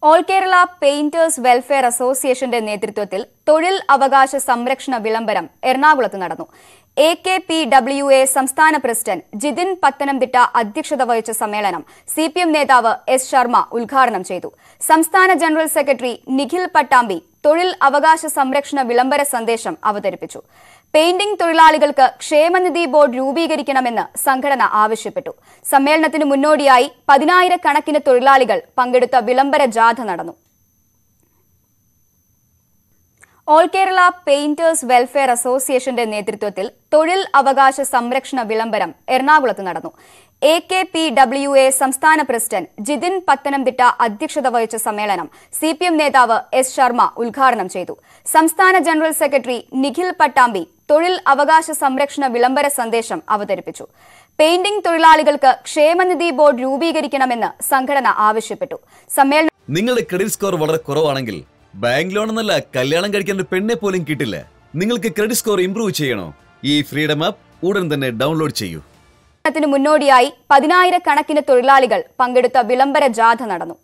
all Kerala painters welfare അസോസിയേഷന്റെ നേതൃത്വത്തിൽ തൊഴിൽ അവകാശ സംരക്ഷണ വിളംബരം എറണാകുളത്ത് നടന്നു A K P W A സംസ്ഥാന പ്രസിഡന്റ് ജിതിൻ പത്തനംതിട്ട അധ്യക്ഷത വഹിച്ച സമ്മേളനം സി പി എം നേതാവ് എസ് ശർമ്മ ഉദ്ഘാടനം ചെയ്തു സംസ്ഥാന ജനറൽ സെക്രട്ടറി നിഖിൽ പട്ടാമ്പി തൊഴിൽ അവകാശ സംരക്ഷണ വിളംബര സന്ദേശം അവതരിപ്പിച്ചു പെയിന്റിംഗ് തൊഴിലാളികൾക്ക് ക്ഷേമനിധി ബോർഡ് രൂപീകരിക്കണമെന്ന് സംഘടന ആവശ്യപ്പെട്ടു സമ്മേളനത്തിന് മുന്നോടിയായി പതിനായിരക്കണക്കിന് തൊഴിലാളികൾ പങ്കെടുത്ത വിളംബര ജാഥ നടന്നു ഓൾ കേരള പെയിന്റേഴ്സ് വെൽഫെയർ അസോസിയേഷന്റെ നേതൃത്വത്തിൽ തൊഴിൽ അവകാശ സംരക്ഷണ വിളംബരം എറണാകുളത്ത് നടന്നു A K P W A സംസ്ഥാന പ്രസിഡന്റ് ജിതിൻ പത്തനംതിട്ട അധ്യക്ഷത വഹിച്ച സമ്മേളനം സി പി എം നേതാവ് എസ് ശർമ്മ ഉദ്ഘാടനം ചെയ്തു സംസ്ഥാന ജനറൽ സെക്രട്ടറി നിഖിൽ പട്ടാമ്പി തൊഴിൽ അവകാശ സംരക്ഷണ വിളംബര സന്ദേശം അവതരിപ്പിച്ചു പെയിന്റിംഗ് തൊഴിലാളികൾക്ക് ക്ഷേമനിധി ബോർഡ് രൂപീകരിക്കണമെന്ന് സംഘടന ആവശ്യപ്പെട്ടു സമ്മേളനം നിങ്ങളുടെ ക്രെഡിറ്റ് സ്കോർ വളരെ കുറവാണെങ്കിൽ ബാങ്ക് ലോൺ എന്നല്ല കല്യാണം കഴിക്കാൻ ഒരു പെണ്ണെ പോലും കിട്ടില്ല നിങ്ങൾക്ക് ക്രെഡിറ്റ് സ്കോർ ഇംപ്രൂവ് ചെയ്യണോ ഈ ഫ്രീഡം ആപ്പ് ഉടൻ തന്നെ ഡൗൺലോഡ് ചെയ്യൂ ത്തിന് മുന്നോടിയായി പതിനായിരക്കണക്കിന് തൊഴിലാളികൾ പങ്കെടുത്ത വിളംബര ജാഥ നടന്നു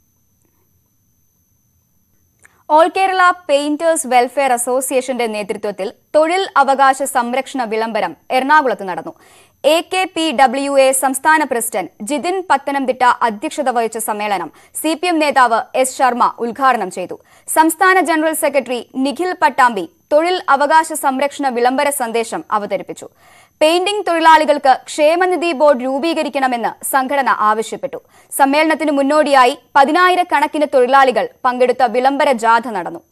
ഓൾ കേരള പെയിന്റേഴ്സ് വെൽഫെയർ അസോസിയേഷന്റെ നേതൃത്വത്തിൽ തൊഴിൽ അവകാശ സംരക്ഷണ വിളംബരം എറണാകുളത്ത് നടന്നു A K P W A സംസ്ഥാന പ്രസിഡന്റ് ജിതിൻ പത്തനംതിട്ട അധ്യക്ഷത വഹിച്ച സമ്മേളനം സി പി എം നേതാവ് എസ് ശർമ്മ ഉദ്ഘാടനം ചെയ്തു സംസ്ഥാന ജനറൽ സെക്രട്ടറി നിഖിൽ പട്ടാമ്പി തൊഴിൽ അവകാശ സംരക്ഷണ വിളംബര സന്ദേശം അവതരിപ്പിച്ചു പെയിന്റിംഗ് തൊഴിലാളികൾക്ക് ക്ഷേമനിധി ബോർഡ് രൂപീകരിക്കണമെന്ന് സംഘടന ആവശ്യപ്പെട്ടു സമ്മേളനത്തിന് മുന്നോടിയായി പതിനായിരക്കണക്കിന് തൊഴിലാളികൾ പങ്കെടുത്ത വിളംബര ജാഥ നടന്നു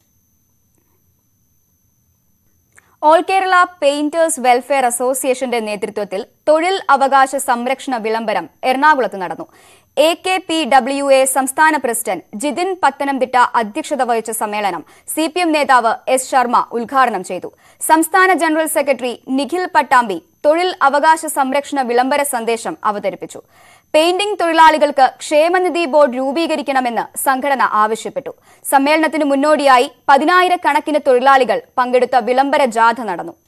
ഓൾ കേരള പെയിന്റേഴ്സ് വെൽഫെയർ അസോസിയേഷന്റെ നേതൃത്വത്തിൽ തൊഴിൽ അവകാശ സംരക്ഷണ വിളംബരം എറണാകുളത്ത് നടന്നു A K P W A സംസ്ഥാന പ്രസിഡന്റ് ജിതിൻ പത്തനംതിട്ട അധ്യക്ഷത വഹിച്ച സമ്മേളനം സി പി എം നേതാവ് എസ് ശർമ്മ ഉദ്ഘാടനം ചെയ്തു സംസ്ഥാന ജനറൽ സെക്രട്ടറി നിഖിൽ പട്ടാമ്പി തൊഴിൽ അവകാശ സംരക്ഷണ വിളംബര സന്ദേശം അവതരിപ്പിച്ചു പെയിന്റിംഗ് തൊഴിലാളികൾക്ക് ക്ഷേമനിധി ബോർഡ് രൂപീകരിക്കണമെന്ന് സംഘടന ആവശ്യപ്പെട്ടു സമ്മേളനത്തിന് മുന്നോടിയായി പതിനായിരക്കണക്കിന് തൊഴിലാളികൾ പങ്കെടുത്ത വിളംബര ജാഥ നടന്നു